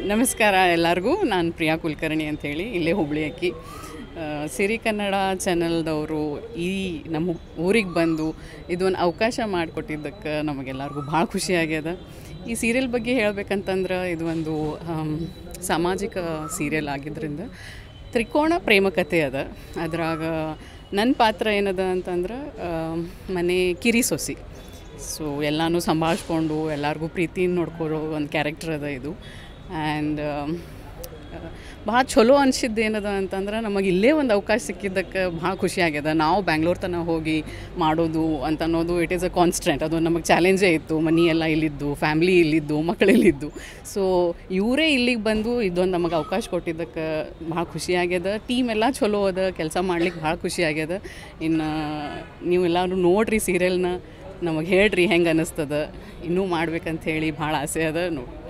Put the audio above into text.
ನಮಸ್ಕಾರ ಎಲ್ಲರಿಗೂ ನಾನು ಪ್ರಿಯಾ ಕುಲಕರ್ಣಿ ಅಂಥೇಳಿ ಇಲ್ಲೇ ಹುಬ್ಳಿ ಅಕ್ಕಿ ಆ, ಸಿರಿ ಕನ್ನಡ ಚಾನಲ್ದವರು ಈ ನಮ್ಮ ಊರಿಗೆ ಬಂದು ಇದೊಂದು ಅವಕಾಶ ಮಾಡಿಕೊಟ್ಟಿದ್ದಕ್ಕೆ ನಮಗೆಲ್ಲರಿಗೂ ಭಾಳ ಖುಷಿ ಆಗ್ಯದ ಈ ಸೀರಿಯಲ್ ಬಗ್ಗೆ ಹೇಳ್ಬೇಕಂತಂದ್ರೆ ಇದು ಒಂದು ಆಮ್, ಸಾಮಾಜಿಕ ಸೀರಿಯಲ್ ಆಗಿದ್ದರಿಂದ ತ್ರಿಕೋಣ ಪ್ರೇಮ ಕಥೆ ಅದ ಅದ್ರಾಗ ನನ್ನ ಪಾತ್ರ ಏನದ ಅಂತಂದ್ರೆ ಆ, ಮನೆ ಕಿರಿ ಸೊಸಿ ಸೊ ಎಲ್ಲನೂ ಸಂಭಾಳಿಸ್ಕೊಂಡು ಎಲ್ಲರಿಗೂ ಪ್ರೀತಿಯಿಂದ ನೋಡ್ಕೊಳ್ಳೋ ಒಂದು ಕ್ಯಾರೆಕ್ಟರ್ ಅದ ಇದು ಆ್ಯಂಡ್ ಭಾಳ ಚಲೋ ಅನ್ಸಿದ್ದು ಏನದ ಅಂತಂದ್ರೆ ನಮಗೆ ಇಲ್ಲೇ ಒಂದು ಅವಕಾಶ ಸಿಕ್ಕಿದ್ದಕ್ಕೆ ಭಾಳ ಖುಷಿ ಆಗ್ಯದ ನಾವು ಬ್ಯಾಂಗ್ಳೂರ್ ತನಕ ಹೋಗಿ ಮಾಡೋದು ಅಂತ ಅನ್ನೋದು ಇಟ್ ಈಸ್ ಅ ಕಾನ್ಸ್ಟೆಂಟ್ ಅದು ನಮಗೆ ಚಾಲೆಂಜೇ ಇತ್ತು ಮನಿ ಎಲ್ಲ ಇಲ್ಲಿದ್ದು ಫ್ಯಾಮ್ಲಿ ಇಲ್ಲಿದ್ದು ಮಕ್ಕಳು ಇಲ್ಲಿದ್ದು ಸೊ ಇವರೇ ಇಲ್ಲಿಗೆ ಬಂದು ಇದೊಂದು ನಮಗೆ ಅವಕಾಶ ಕೊಟ್ಟಿದ್ದಕ್ಕೆ ಭಾಳ ಖುಷಿ ಆಗ್ಯದ ಟೀಮ್ ಎಲ್ಲ ಚಲೋ ಅದ ಕೆಲಸ ಮಾಡ್ಲಿಕ್ಕೆ ಭಾಳ ಖುಷಿ ಆಗ್ಯದ ಇನ್ನು ನೀವೆಲ್ಲರೂ ನೋಡ್ರಿ ಸೀರಿಯಲ್ನ ನಮಗೆ ಹೇಳ್ರಿ ಹೆಂಗೆ ಅನ್ನಿಸ್ತದ ಇನ್ನೂ ಮಾಡ್ಬೇಕಂತ ಹೇಳಿ ಭಾಳ ಆಸೆ ಅದ ನೋಡಿ